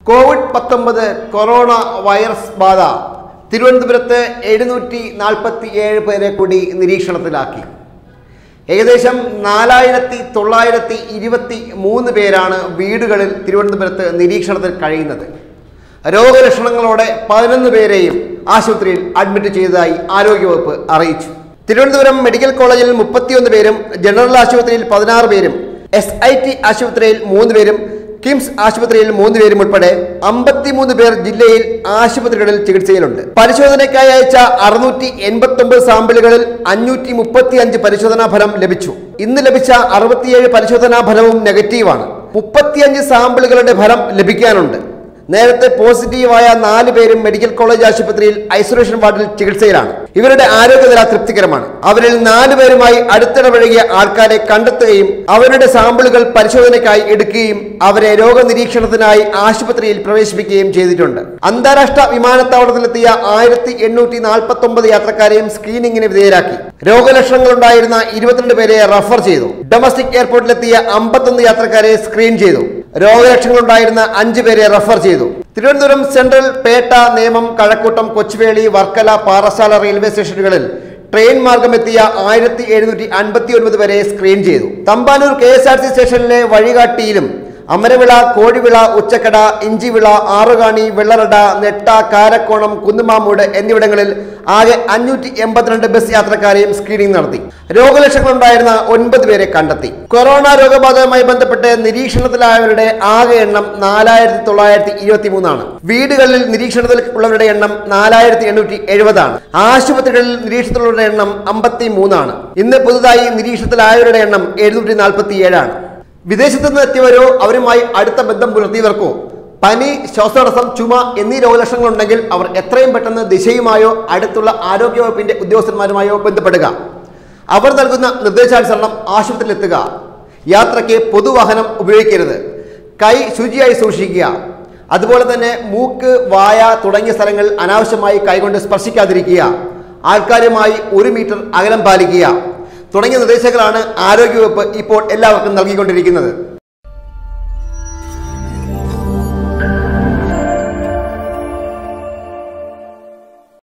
Covid പത്തൊമ്പത് corona virus ബാധ തിരുവനന്തപുരത്ത് എഴുന്നൂറ്റി നാൽപ്പത്തി ഏഴ് പേരെ കൂടി നിരീക്ഷണത്തിലാക്കി ഏകദേശം നാലായിരത്തി തൊള്ളായിരത്തി ഇരുപത്തി മൂന്ന് പേരാണ് വീടുകളിൽ തിരുവനന്തപുരത്ത് നിരീക്ഷണത്തിൽ കഴിയുന്നത് രോഗലക്ഷണങ്ങളോടെ പതിനൊന്ന് പേരെയും ആശുപത്രിയിൽ അഡ്മിറ്റ് ചെയ്തതായി ആരോഗ്യവകുപ്പ് അറിയിച്ചു തിരുവനന്തപുരം മെഡിക്കൽ കോളേജിൽ മുപ്പത്തിയൊന്ന് പേരും ജനറൽ ആശുപത്രിയിൽ പതിനാറ് പേരും എസ് ഐ ടി ആശുപത്രിയിൽ മൂന്ന് പേരും കിംസ് ആശുപത്രിയിൽ മൂന്ന് പേരും ഉൾപ്പെടെ അമ്പത്തിമൂന്ന് പേർ ജില്ലയിൽ ആശുപത്രികളിൽ ചികിത്സയിലുണ്ട് പരിശോധനയ്ക്കായി അയച്ച അറുന്നൂറ്റി എൺപത്തി ഒമ്പത് സാമ്പിളുകളിൽ അഞ്ഞൂറ്റി മുപ്പത്തി അഞ്ച് പരിശോധനാ ഫലം ലഭിച്ചു ഇന്ന് ലഭിച്ച അറുപത്തിയേഴ് പരിശോധനാ ഫലവും നെഗറ്റീവാണ് മുപ്പത്തിയഞ്ച് സാമ്പിളുകളുടെ ഫലം ലഭിക്കാനുണ്ട് നേരത്തെ പോസിറ്റീവായ നാല് പേരും മെഡിക്കൽ കോളേജ് ആശുപത്രിയിൽ ഐസൊലേഷൻ വാർഡിൽ ചികിത്സയിലാണ് ഇവരുടെ ആരോഗ്യനില തൃപ്തികരമാണ് അവരിൽ നാല് പേരുമായി അടുത്തിടപഴകിയ ആൾക്കാരെ കണ്ടെത്തുകയും അവരുടെ സാമ്പിളുകൾ പരിശോധനയ്ക്കായി എടുക്കുകയും അവരെ രോഗനിരീക്ഷണത്തിനായി ആശുപത്രിയിൽ പ്രവേശിപ്പിക്കുകയും ചെയ്തിട്ടുണ്ട് അന്താരാഷ്ട്ര വിമാനത്താവളത്തിലെത്തിയ ആയിരത്തി എണ്ണൂറ്റി നാൽപ്പത്തി ഒമ്പത് യാത്രക്കാരെയും സ്ക്രീനിങ്ങിന് വിധേയരാക്കി രോഗലക്ഷണങ്ങളുണ്ടായിരുന്ന ഇരുപത്തിരണ്ട് പേരെ റഫർ ചെയ്തു ഡൊമസ്റ്റിക് എയർപോർട്ടിലെത്തിയ അമ്പത്തൊന്ന് യാത്രക്കാരെ സ്ക്രീൻ ചെയ്തു രോഗലക്ഷണങ്ങളുണ്ടായിരുന്ന അഞ്ച് പേരെ റഫർ ചെയ്തു തിരുവനന്തപുരം സെൻട്രൽ പേട്ട നേമം കഴക്കൂട്ടം കൊച്ചുവേളി വർക്കല പാറശാല റെയിൽവേ സ്റ്റേഷനുകളിൽ ട്രെയിൻ മാർഗമെത്തിയ ആയിരത്തി എഴുന്നൂറ്റി അൻപത്തി ഒൻപത് വരെ സ്ക്രീൻ ചെയ്തു Thampanoor K S R C സ്റ്റേഷനിലെ വഴികാട്ടിയിലും അമരവിള കോഴിവിള ഉച്ചക്കട ഇഞ്ചിവിള ആറുകാണി വെള്ളറട നെട്ട കാരക്കോണം കുന്നുമാമൂട് എന്നിവിടങ്ങളിൽ ആകെ അഞ്ഞൂറ്റി എൺപത്തിരണ്ട് ബസ് യാത്രക്കാരെയും സ്ക്രീനിംഗ് നടത്തി രോഗലക്ഷണങ്ങളുണ്ടായിരുന്ന ഒൻപത് പേരെ കണ്ടെത്തി കൊറോണ രോഗബാധയുമായി ബന്ധപ്പെട്ട് നിരീക്ഷണത്തിലായവരുടെ ആകെ എണ്ണം നാലായിരത്തി തൊള്ളായിരത്തി ഇരുപത്തി മൂന്നാണ് വീടുകളിൽ നിരീക്ഷണത്തിൽ ഉള്ളവരുടെ എണ്ണം നാലായിരത്തി എണ്ണൂറ്റി എഴുപതാണ് ആശുപത്രികളിൽ നിരീക്ഷണത്തിലുള്ളവരുടെ എണ്ണം അമ്പത്തി മൂന്നാണ് ഇന്ന് പുതുതായി നിരീക്ഷണത്തിലായവരുടെ എണ്ണം എഴുന്നൂറ്റി നാൽപ്പത്തി ഏഴാണ് വിദേശത്തു നിന്ന് എത്തിയവരോ അവരുമായി അടുത്ത ബന്ധം പുലർത്തിയവർക്കോ പനി ശ്വാസതടസ്സം ചുമ എന്നീ രോഗലക്ഷണങ്ങളുണ്ടെങ്കിൽ അവർ എത്രയും പെട്ടെന്ന് ദിശയുമായോ അടുത്തുള്ള ആരോഗ്യവകുപ്പിന്റെ ഉദ്യോഗസ്ഥന്മാരുമായോ ബന്ധപ്പെടുക അവർ നൽകുന്ന നിർദ്ദേശാനുസരണം ആശുപത്രിയിലെത്തുക യാത്രയ്ക്ക് പൊതുവാഹനം ഉപയോഗിക്കരുത് കൈ ശുചിയായി സൂക്ഷിക്കുക അതുപോലെ തന്നെ മൂക്ക് വായ തുടങ്ങിയ സ്ഥലങ്ങൾ അനാവശ്യമായി കൈകൊണ്ട് സ്പർശിക്കാതിരിക്കുക ആൾക്കാരുമായി ഒരു മീറ്റർ അകലം പാലിക്കുക തുടങ്ങിയ നിർദ്ദേശങ്ങളാണ് ആരോഗ്യവകുപ്പ് ഇപ്പോൾ എല്ലാവർക്കും നൽകിക്കൊണ്ടിരിക്കുന്നത്